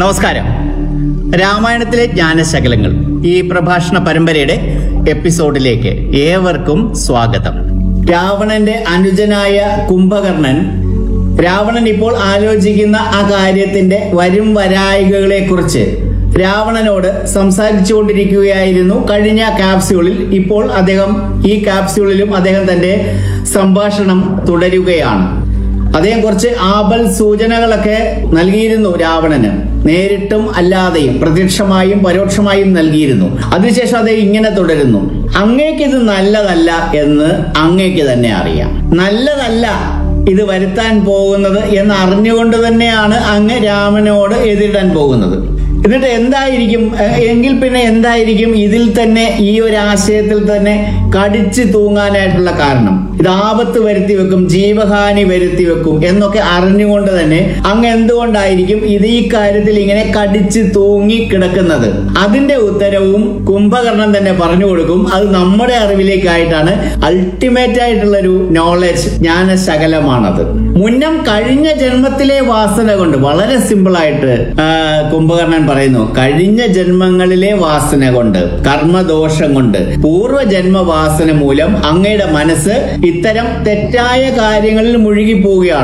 നമസ്കാരം രാമായണത്തിലെ ജ്ഞാനശകലങ്ങൾ ഈ പ്രഭാഷണ പരമ്പരയുടെ എപ്പിസോഡിലേക്ക് ഏവർക്കും സ്വാഗതം രാവണന്റെ അനുജനായ കുംഭകർണൻ രാവണൻ ഇപ്പോൾ ആലോചിക്കുന്ന ആ കാര്യത്തിന്റെ വരും വരായികകളെ കുറിച്ച് രാവണനോട് സംസാരിച്ചുകൊണ്ടിരിക്കുകയായിരുന്നു കഴിഞ്ഞ കാപ്സ്യൂളിൽ ഇപ്പോൾ അദ്ദേഹം ഈ കാപ്സ്യൂളിലും അദ്ദേഹം തന്റെ സംഭാഷണം തുടരുകയാണ് അദ്ദേഹം കുറച്ച് ആപൽ സൂചനകളൊക്കെ നൽകിയിരുന്നു രാവണന് നേരിട്ടും അല്ലാതെയും പ്രത്യക്ഷമായും പരോക്ഷമായും നൽകിയിരുന്നു അതിനുശേഷം അദ്ദേഹം ഇങ്ങനെ തുടരുന്നു അങ്ങേക്ക് ഇത് നല്ലതല്ല എന്ന് അങ്ങേക്ക് തന്നെ അറിയാം നല്ലതല്ല ഇത് വരുത്താൻ പോകുന്നത് എന്ന് അറിഞ്ഞുകൊണ്ട് തന്നെയാണ് അങ്ങ് രാമനോട് എതിരിടാൻ പോകുന്നത് എന്നിട്ട് എന്തായിരിക്കും എ- എങ്കിൽ പിന്നെ എന്തായിരിക്കും ഇതിൽ തന്നെ ഈ ഒരു ആശയത്തിൽ തന്നെ കടിച്ചു തൂങ്ങാനായിട്ടുള്ള കാരണം ഇത് ആപത്ത് വരുത്തി വെക്കും ജീവഹാനി വരുത്തി വെക്കും എന്നൊക്കെ അറിഞ്ഞുകൊണ്ട് തന്നെ അങ്ങ് എന്തുകൊണ്ടായിരിക്കും ഇത് ഈ കാര്യത്തിൽ ഇങ്ങനെ കടിച്ചു തൂങ്ങി കിടക്കുന്നത് അതിന്റെ ഉത്തരവും കുംഭകർണൻ തന്നെ പറഞ്ഞു കൊടുക്കും അത് നമ്മുടെ അറിവിലേക്കായിട്ടാണ് അൾട്ടിമേറ്റ് ആയിട്ടുള്ള ഒരു നോളജ് ജ്ഞാനശകലമാണത് മുന്നം കഴിഞ്ഞ ജന്മത്തിലെ വാസന കൊണ്ട് വളരെ സിമ്പിൾ ആയിട്ട് ആ, കുംഭകർണൻ പറയുന്നു കഴിഞ്ഞ ജന്മങ്ങളിലെ വാസന കൊണ്ട് കർമ്മദോഷം കൊണ്ട് പൂർവ്വജന്മ വാസന മൂലം അങ്ങയുടെ മനസ്സ് ഇത്തരം തെറ്റായ കാര്യങ്ങളിൽ മുഴുകി പോവുകയാണ്